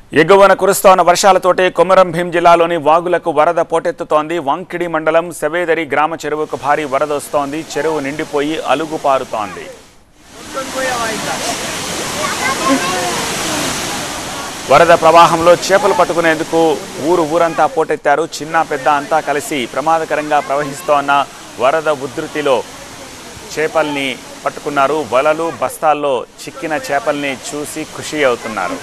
ఎగువన కురుస్తోన్న వర్షాలతోటి కొమరం భీం జిల్లాలోని వాగులకు వరద పోటెత్తుతోంది వంకిడి మండలం సెవేదరి గ్రామ చెరువుకు భారీ వరద వస్తోంది చెరువు నిండిపోయి అలుగు పారుతోంది వరద ప్రవాహంలో చేపలు పట్టుకునేందుకు ఊరు ఊరంతా పోటెత్తారు చిన్న పెద్ద అంతా కలిసి ప్రమాదకరంగా ప్రవహిస్తోన్న వరద ఉధృతిలో చేపల్ని పట్టుకున్నారు వలలు బస్తాల్లో చిక్కిన చేపల్ని చూసి ఖుషి అవుతున్నారు